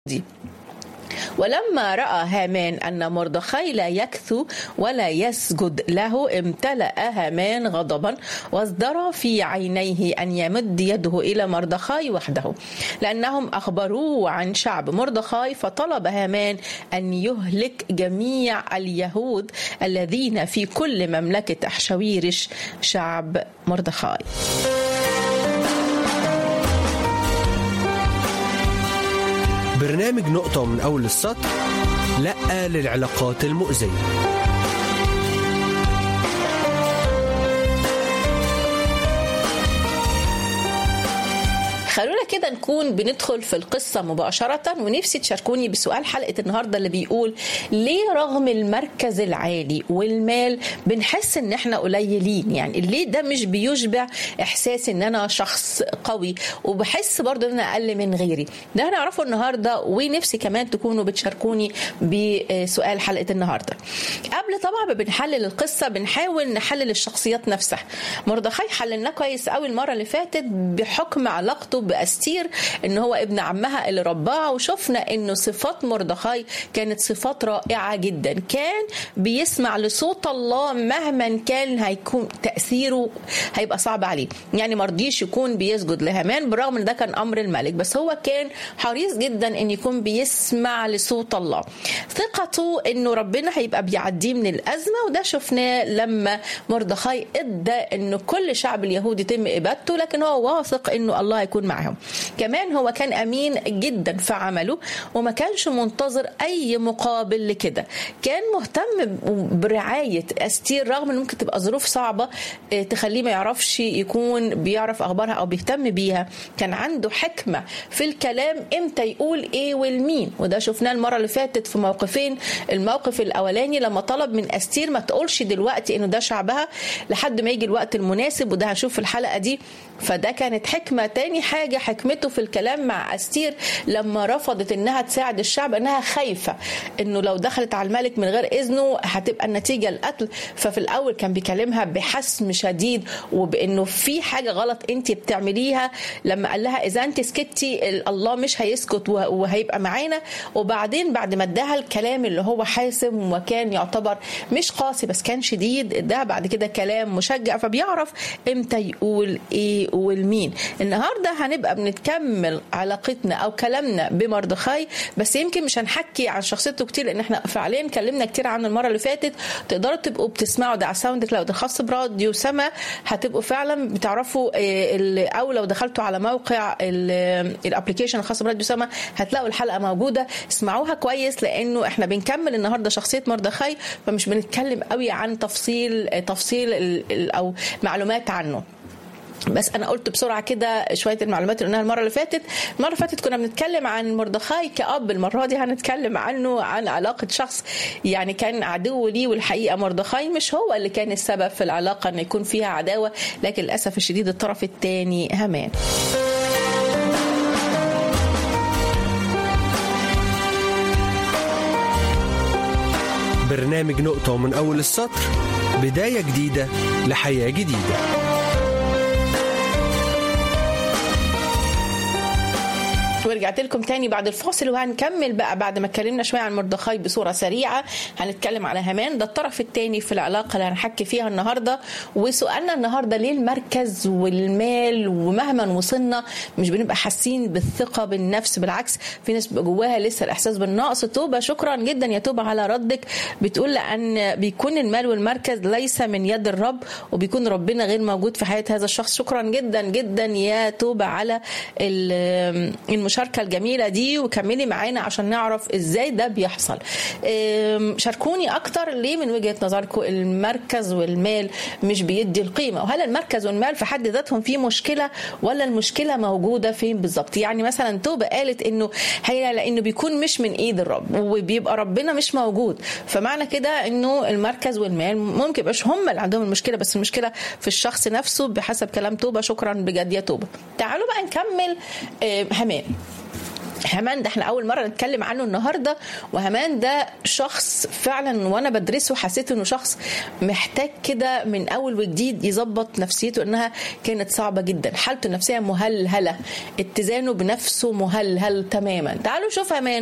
دي ولما راى هامان ان مردخي لا يكثو ولا يسجد له امتلا هامان غضبا وازدرى في عينيه ان يمد يده الى مردخاي وحده لانهم اخبروه عن شعب مردخاي فطلب هامان ان يهلك جميع اليهود الذين في كل مملكه احشويرش شعب مردخاي برنامج نقطة من أول السطر لأ للعلاقات المؤذية خلونا كده نكون بندخل في القصة مباشرة ونفسي تشاركوني بسؤال حلقة النهاردة اللي بيقول ليه رغم المركز العالي والمال بنحس ان احنا قليلين يعني ليه ده مش بيشبع احساس ان انا شخص قوي وبحس برضو ان انا اقل من غيري ده هنعرفه النهاردة ونفسي كمان تكونوا بتشاركوني بسؤال حلقة النهاردة قبل طبعا ما بنحلل القصة بنحاول نحلل الشخصيات نفسها مردخاي حللناه كويس قوي المرة اللي فاتت بحكم علاقته باستير ان هو ابن عمها اللي رباها وشفنا انه صفات مردخاي كانت صفات رائعه جدا كان بيسمع لصوت الله مهما كان هيكون تاثيره هيبقى صعب عليه يعني مرضيش يكون بيسجد لهامان بالرغم ان ده كان امر الملك بس هو كان حريص جدا ان يكون بيسمع لصوت الله ثقته انه ربنا هيبقى بيعديه من الازمه وده شفناه لما مردخاي ادى انه كل شعب اليهود يتم ابادته لكن هو واثق انه الله هيكون معاهم كمان هو كان امين جدا في عمله وما كانش منتظر اي مقابل لكده كان مهتم برعايه استير رغم ان ممكن تبقى ظروف صعبه تخليه ما يعرفش يكون بيعرف اخبارها او بيهتم بيها كان عنده حكمه في الكلام امتى يقول ايه والمين وده شفناه المره اللي فاتت في موقفين الموقف الاولاني لما طلب من استير ما تقولش دلوقتي انه ده شعبها لحد ما يجي الوقت المناسب وده هشوف في الحلقه دي فده كانت حكمه تاني حاجه حكمته في الكلام مع استير لما رفضت انها تساعد الشعب انها خايفه انه لو دخلت على الملك من غير اذنه هتبقى النتيجه القتل ففي الاول كان بيكلمها بحسم شديد وبانه في حاجه غلط انت بتعمليها لما قال لها اذا انت سكتي الله مش هيسكت وهيبقى معانا وبعدين بعد ما اداها الكلام اللي هو حاسم وكان يعتبر مش قاسي بس كان شديد اداها بعد كده كلام مشجع فبيعرف امتى يقول ايه والمين النهارده هنبقى بنتكمل علاقتنا او كلامنا بمردخاي بس يمكن مش هنحكي عن شخصيته كتير لان احنا فعليا اتكلمنا كتير عنه المره اللي فاتت تقدروا تبقوا بتسمعوا ده على ساوند كلاود الخاص براديو سما هتبقوا فعلا بتعرفوا او لو دخلتوا على موقع الابلكيشن الخاص براديو سما هتلاقوا الحلقه موجوده اسمعوها كويس لانه احنا بنكمل النهارده شخصيه مردخاي فمش بنتكلم قوي عن تفصيل تفصيل او معلومات عنه بس انا قلت بسرعه كده شويه المعلومات اللي قلناها المره اللي فاتت المره اللي فاتت كنا بنتكلم عن مردخاي كاب المره دي هنتكلم عنه عن علاقه شخص يعني كان عدو ليه والحقيقه مردخاي مش هو اللي كان السبب في العلاقه ان يكون فيها عداوه لكن للاسف الشديد الطرف الثاني هامان برنامج نقطة من أول السطر بداية جديدة لحياة جديدة ورجعت لكم تاني بعد الفاصل وهنكمل بقى بعد ما اتكلمنا شويه عن مردخاي بصوره سريعه هنتكلم على هامان ده الطرف الثاني في العلاقه اللي هنحكي فيها النهارده وسؤالنا النهارده ليه المركز والمال ومهما وصلنا مش بنبقى حاسين بالثقه بالنفس بالعكس في ناس بيبقى جواها لسه الاحساس بالنقص توبه شكرا جدا يا توبه على ردك بتقول لان بيكون المال والمركز ليس من يد الرب وبيكون ربنا غير موجود في حياه هذا الشخص شكرا جدا جدا يا توبه على المشاركه المشاركة الجميلة دي وكملي معانا عشان نعرف ازاي ده بيحصل شاركوني اكتر ليه من وجهة نظركم المركز والمال مش بيدي القيمة وهل المركز والمال في حد ذاتهم في مشكلة ولا المشكلة موجودة فين بالظبط يعني مثلا توبة قالت انه هي لانه بيكون مش من ايد الرب وبيبقى ربنا مش موجود فمعنى كده انه المركز والمال ممكن يبقاش هم اللي عندهم المشكلة بس المشكلة في الشخص نفسه بحسب كلام توبة شكرا بجد يا توبة تعالوا بقى نكمل همان همان ده احنا اول مره نتكلم عنه النهارده وهمان ده شخص فعلا وانا بدرسه حسيت انه شخص محتاج كده من اول وجديد يظبط نفسيته انها كانت صعبه جدا حالته النفسيه مهلهله اتزانه بنفسه مهلهل تماما تعالوا نشوف همان